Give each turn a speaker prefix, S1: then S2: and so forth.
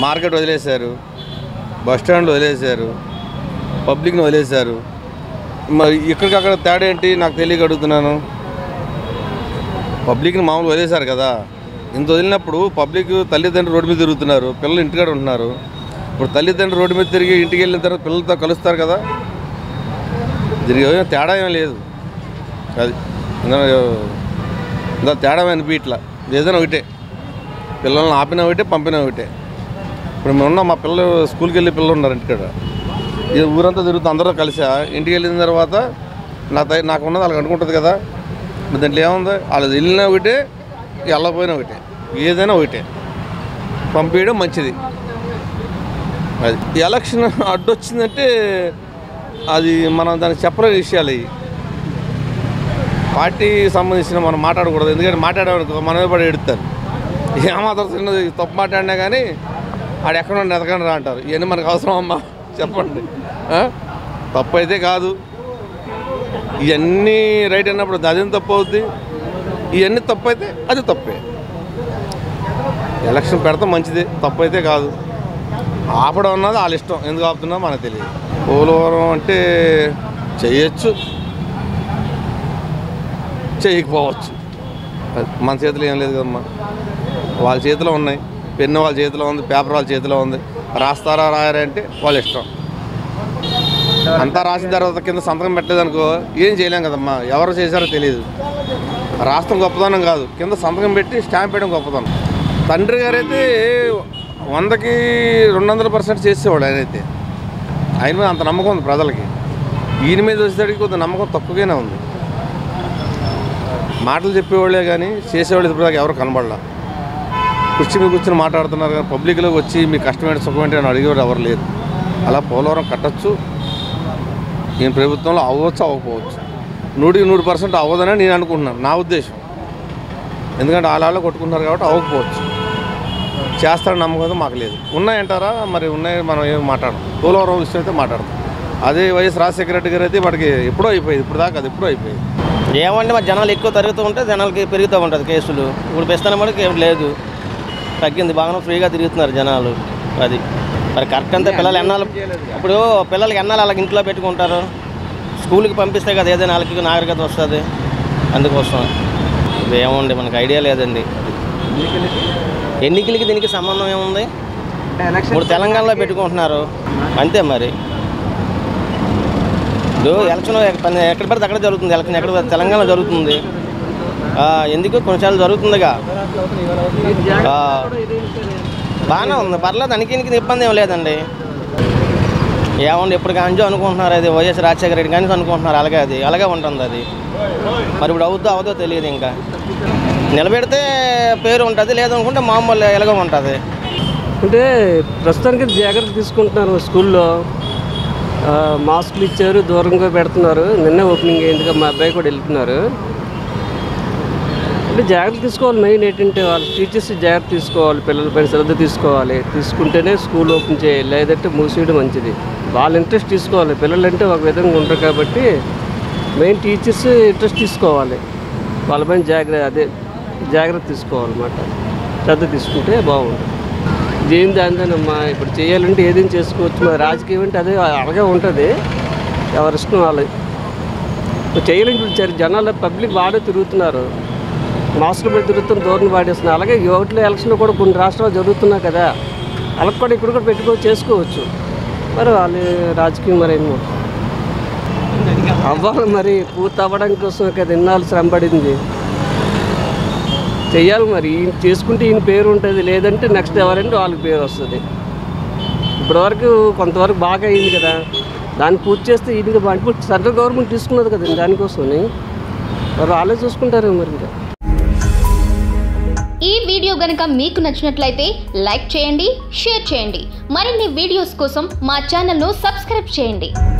S1: Market వదిలేశారు bus stand వదిలేశారు పబ్లిక్ని వదిలేశారు మరి ఇక్కడికక్కడ తేడా ఏంటి నాకు తెలియక అడుగుతున్నాను పబ్లిక్ని మామూలు వదిలేశారు కదా ఇంత వదిలినప్పుడు పబ్లిక్ తల్లిదండ్రులు రోడ్డు మీద తిరుగుతున్నారు పిల్లలు ఇంటికాడ ఉంటున్నారు ఇప్పుడు తల్లిదండ్రులు రోడ్డు మీద తిరిగి ఇంటికి వెళ్ళిన తర్వాత పిల్లలతో కలుస్తారు కదా దీనికి ఏమైనా తేడా ఏం లేదు అది ఇంకా ఇంకా తేడా అనిపించట్లా ఏదైనా ఒకటే పిల్లల్ని ఆపినా ఒకటే పంపినా ఒకటే ఇప్పుడు మేము ఉన్నాం మా పిల్లలు స్కూల్కి వెళ్ళి పిల్లలు ఉన్నారు ఇంటికాడ ఇది ఊరంతా తిరుగుతూ అందరూ కలిసా ఇంటికి వెళ్ళిన తర్వాత నా తై నాకు ఉన్నది వాళ్ళకి అనుకుంటుంది కదా మరి దాంట్లో ఏముంది వాళ్ళు వెళ్ళినా ఒకటే వెళ్ళకపోయినా ఒకటే ఏదైనా ఒకటే పంపించడం మంచిది అది ఎలక్షన్ అడ్డొచ్చిందంటే అది మనం దానికి చెప్పలేని విషయాలు ఇవి పార్టీ సంబంధించిన మనం మాట్లాడకూడదు ఎందుకంటే మాట్లాడేవారు మనమే పడి ఎడుతారు ఏమాత్రం చిన్నది తప్పు మాట్లాడినా కానీ ఆడు ఎక్కడ ఉండి ఎదకండి రా అంటారు ఇవన్నీ మనకు అవసరం అమ్మా చెప్పండి ఆ? తప్పు అయితే కాదు ఇవన్నీ రైట్ అన్నప్పుడు అదేం తప్పు అవుద్ది ఇవన్నీ తప్పు అయితే అది తప్పే ఎలక్షన్ పెడతాం మంచిది తప్పు అయితే కాదు ఆపడం అన్నది వాళ్ళ ఇష్టం ఎందుకు ఆపుతున్నా మనకు తెలియదు పోలవరం అంటే చేయొచ్చు చేయకపోవచ్చు అది మన చేతిలో ఏం లేదు కదమ్మా వాళ్ళ చేతిలో ఉన్నాయి పెన్ను వాళ్ళ చేతిలో ఉంది పేపర్ వాళ్ళ చేతిలో ఉంది రాస్తారా రాయరా అంటే వాళ్ళ ఇష్టం అంతా రాసిన తర్వాత కింద సంతకం పెట్టలేదనుకో ఏం చేయలేం కదమ్మా ఎవరు చేశారో తెలియదు రాష్ట్రం గొప్పదనం కాదు కింద సంతకం పెట్టి స్టాంప్ వేయడం గొప్పదనం తండ్రి గారైతే వందకి రెండు వందల పర్సెంట్ చేసేవాడు ఆయనైతే ఆయన మీద అంత నమ్మకం ఉంది ప్రజలకి ఈయన మీద వచ్చేసరికి కొంత నమ్మకం తక్కువగానే ఉంది మాటలు చెప్పేవాళ్ళే కానీ చేసేవాళ్ళు ఇప్పుడు ఎవరు కనబడలా కుర్చీ మీద కూర్చొని మాట్లాడుతున్నారు కానీ పబ్లిక్లోకి వచ్చి మీ కష్టమైన సుఖమేంటి అని అడిగేవారు ఎవరు లేరు అలా పోలవరం కట్టచ్చు ఈయన ప్రభుత్వంలో అవ్వచ్చు అవ్వకపోవచ్చు నూటికి నూరు పర్సెంట్ అవ్వదని నేను అనుకుంటున్నాను నా ఉద్దేశం ఎందుకంటే వాళ్ళ కొట్టుకుంటున్నారు కాబట్టి అవ్వకపోవచ్చు చేస్తారని నమ్మకం అయితే మాకు లేదు ఉన్నాయంటారా మరి ఉన్నాయి మనం ఏం మాట్లాడడం పోలవరం విషయం అయితే మాట్లాడదాం అదే వైఎస్ రాజశేఖర రెడ్డి గారు అయితే వాడికి ఎప్పుడో అయిపోయింది ఇప్పుడు దాకా అది ఎప్పుడో అయిపోయింది
S2: ఏమంటే మరి జనాలు ఎక్కువ తిరుగుతూ ఉంటే జనాలకి పెరుగుతూ ఉంటుంది కేసులు ఇప్పుడు ప్రస్తుతం మనకి ఏం లేదు తగ్గింది బాగా ఫ్రీగా తిరుగుతున్నారు జనాలు అది మరి కరెక్ట్ అంతే పిల్లలు ఎన్నాళ్ళు ఇప్పుడు పిల్లలకి ఎన్నాళ్ళు అలాగ ఇంట్లో పెట్టుకుంటారు స్కూల్కి పంపిస్తే కదా ఏదైనా వాళ్ళకి నాగరికత వస్తుంది అందుకోసం ఇది ఏముంది మనకు ఐడియా లేదండి ఎన్నికలకి దీనికి సంబంధం ఏముంది ఇప్పుడు తెలంగాణలో పెట్టుకుంటున్నారు అంతే మరి ఇప్పుడు ఎలక్షన్ ఎక్కడ ఎక్కడ పడితే అక్కడ జరుగుతుంది ఎలక్షన్ ఎక్కడ పడితే తెలంగాణ జరుగుతుంది ఆ, ఎందుకు కొన్నిసార్లు జరుగుతుందిగా ఆ, బాగానే ఉంది పర్లేదు దానికి ఇబ్బంది ఏం లేదండి ఏమండి ఎప్పుడు కాంచో అనుకుంటున్నారు అది వైఎస్ రాజశేఖర రెడ్డి కానీ అనుకుంటున్నారు అలాగే అది అలాగే ఉంటుంది అది మరి ఇప్పుడు అవుద్దో అవదో తెలియదు ఇంకా నిలబెడితే పేరు ఉంటుంది లేదనుకుంటే మామూలు ఎలాగో ఉంటుంది
S3: అంటే ప్రస్తుతానికి జాగ్రత్త తీసుకుంటున్నారు స్కూల్లో ఆ, మాస్కులు ఇచ్చారు దూరంగా పెడుతున్నారు నిన్నే ఓపెనింగ్ అయింది కదా, మా అబ్బాయి కూడా వెళ్తున్నారు అంటే జాగ్రత్త తీసుకోవాలి మెయిన్ ఏంటంటే వాళ్ళ టీచర్స్ జాగ్రత్త తీసుకోవాలి పిల్లలపైన శ్రద్ధ తీసుకోవాలి తీసుకుంటేనే స్కూల్ ఓపెన్ చేయాలి లేదంటే మూసేయడం మంచిది వాళ్ళ ఇంట్రెస్ట్ తీసుకోవాలి పిల్లలంటే ఒక విధంగా ఉంటారు కాబట్టి మెయిన్ టీచర్స్ ఇంట్రెస్ట్ తీసుకోవాలి వాళ్ళపైన జాగ్రత్త అదే జాగ్రత్త తీసుకోవాలన్నమాట శ్రద్ధ తీసుకుంటే బాగుంటుంది దేని దానిదేనమ్మా ఇప్పుడు చేయాలంటే ఏదైనా చేసుకోవచ్చు మరి రాజకీయం అంటే అదే అలాగే ఉంటుంది ఎవరి ఇష్టం వాళ్ళు ఇప్పుడు చేయాలంటే ఇప్పుడు చరి- జనాలు పబ్లిక్ బాగా తిరుగుతున్నారు మాస్కులు పెట్టి తిరుగుతున్న దూరం పాడేస్తున్నారు అలాగే ఓట్ల ఎలక్షన్లు కూడా కొన్ని రాష్ట్రాలు జరుగుతున్నాయి కదా వాళ్ళకి కూడా ఇక్కడ కూడా పెట్టుకో చేసుకోవచ్చు మరి వాళ్ళు రాజకీయం మరి ఏమో అవ్వాలి మరి పూర్తి అవ్వడం కోసం కదా ఇన్నాళ్ళు శ్రమ పడింది చెయ్యాలి మరి ఈయన చేసుకుంటే ఈయన పేరు ఉంటుంది లేదంటే నెక్స్ట్ ఎవరంటే వాళ్ళకి పేరు వస్తుంది ఇప్పటివరకు కొంతవరకు బాగా అయింది కదా దాన్ని పూర్తి చేస్తే ఇది ఇప్పుడు సెంట్రల్ గవర్నమెంట్ తీసుకున్నది కదండి దానికోసమని మరి వాళ్ళే చూసుకుంటారు మరి ఇంకా
S4: ఈ వీడియో గనుక మీకు నచ్చినట్లయితే లైక్ చేయండి షేర్ చేయండి మరిన్ని వీడియోస్ కోసం మా ఛానల్ను సబ్స్క్రైబ్ చేయండి